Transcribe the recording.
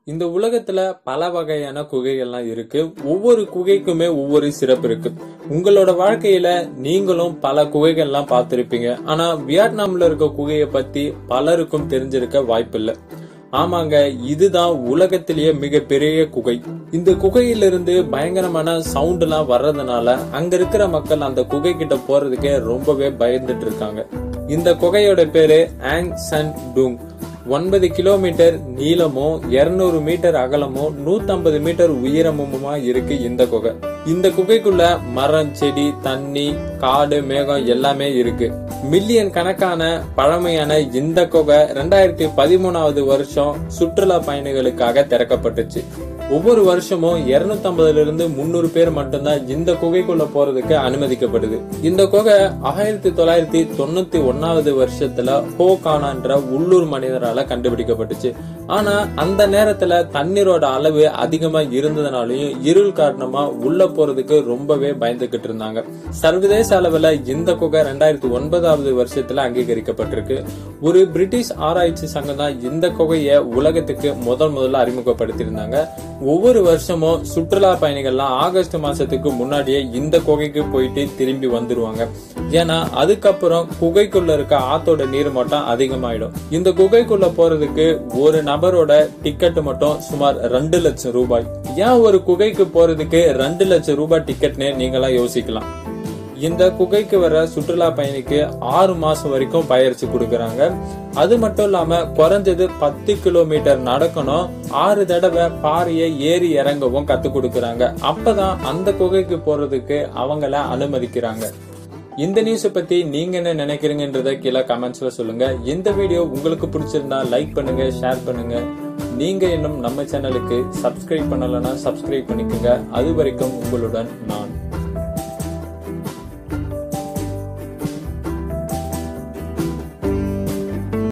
இந்த உலகத்துல பல வகையான குகைகள்லாம் இருக்கு ஒவ்வொரு குகைக்குமே ஒவ்வொரு சிறப்பு இருக்கு உங்களோட வாழ்க்கையில நீங்களும் பல குகைகள்லாம் பார்த்திருப்பீங்க ஆனா வியட்நாம்ல இருக்க குகையை பத்தி பலருக்கும் தெரிஞ்சிருக்க வாய்ப்பில்லை ஆமாங்க இதுதான் உலகத்திலேயே மிகப்பெரிய குகை இந்த குகையிலிருந்து பயங்கரமான சவுண்ட் எல்லாம் வர்றதுனால அங்க இருக்கிற மக்கள் அந்த குகை கிட்ட போறதுக்கே ரொம்பவே பயந்துட்டு இருக்காங்க இந்த குகையோட பேரு ஆங் சன் டூங் ஒன்பது கிலோமீட்டர் நீளமும் இருநூறு மீட்டர் அகலமும் 150 மீட்டர் உயரமுமா இருக்கு இந்த குகை இந்த குகைக்குள்ள மரம் செடி தண்ணி காடு மேகம் எல்லாமே இருக்கு மில்லியன் கணக்கான பழமையான இந்த குகை ரெண்டாயிரத்தி பதிமூணாவது வருஷம் சுற்றுலா பயணிகளுக்காக திறக்கப்பட்டுச்சு ஒவ்வொரு வருஷமும் 250 இருந்து முன்னூறு பேர் மட்டும்தான் இந்த குகைக்குள்ள போறதுக்கு அனுமதிக்கப்படுது இந்த குகை ஆயிரத்தி தொள்ளாயிரத்தி தொண்ணூத்தி ஒன்னாவது வருஷத்துல ஹோகானான்ற உள்ளூர் மனிதரால கண்டுபிடிக்கப்பட்டுச்சு ஆனா அந்த நேரத்துல தண்ணீரோட அளவு அதிகமா இருந்ததுனாலையும் இருள் காரணமா உள்ள போறதுக்கு ரொம்பவே பயந்துகிட்டு இருந்தாங்க சர்வதேச அளவுல இந்த குகை ரெண்டாயிரத்தி ஒன்பதாவது வருஷத்துல அங்கீகரிக்கப்பட்டிருக்கு ஒரு பிரிட்டிஷ் ஆராய்ச்சி சங்கம் தான் இந்த குகையை உலகத்துக்கு முதல் முதல்ல அறிமுகப்படுத்தியிருந்தாங்க ஒவ்வொரு வருஷமும் சுற்றுலா பயணிகள்லாம் ஆகஸ்ட் மாசத்துக்கு முன்னாடியே இந்த குகைக்கு போயிட்டு திரும்பி வந்துருவாங்க ஏன்னா அதுக்கப்புறம் குகைக்குள்ள இருக்க ஆத்தோட நீர் மட்டம் அதிகமாயிடும் இந்த குகைக்குள்ள போறதுக்கு ஒரு நபரோட டிக்கெட் மட்டும் சுமார் ரெண்டு லட்சம் ரூபாய் ஏன் ஒரு குகைக்கு போறதுக்கு ரெண்டு லட்சம் ரூபாய் டிக்கெட்னு நீங்களா யோசிக்கலாம் இந்த குகைக்கு வர சுற்றுலா பயணிக்கு ஆறு மாசம் வரைக்கும் பயிற்சி கொடுக்கறாங்க அது மட்டும் இல்லாம குறைஞ்சது பத்து கிலோமீட்டர் நடக்கணும் ஆறு தடவை பாறையை ஏறி இறங்கவும் கத்து கொடுக்கறாங்க அப்பதான் அந்த குகைக்கு போறதுக்கு அவங்கள அனுமதிக்கிறாங்க இந்த நியூஸை பத்தி நீங்க என்ன நினைக்கிறீங்கன்றத கீழே கமெண்ட்ஸ்ல சொல்லுங்க இந்த வீடியோ உங்களுக்கு பிடிச்சிருந்தா லைக் பண்ணுங்க ஷேர் பண்ணுங்க நீங்க இன்னும் நம்ம சேனலுக்கு சப்ஸ்கிரைப் பண்ணலன்னா சப்ஸ்கிரைப் பண்ணிக்கோங்க அது வரைக்கும் உங்களுடன் நான்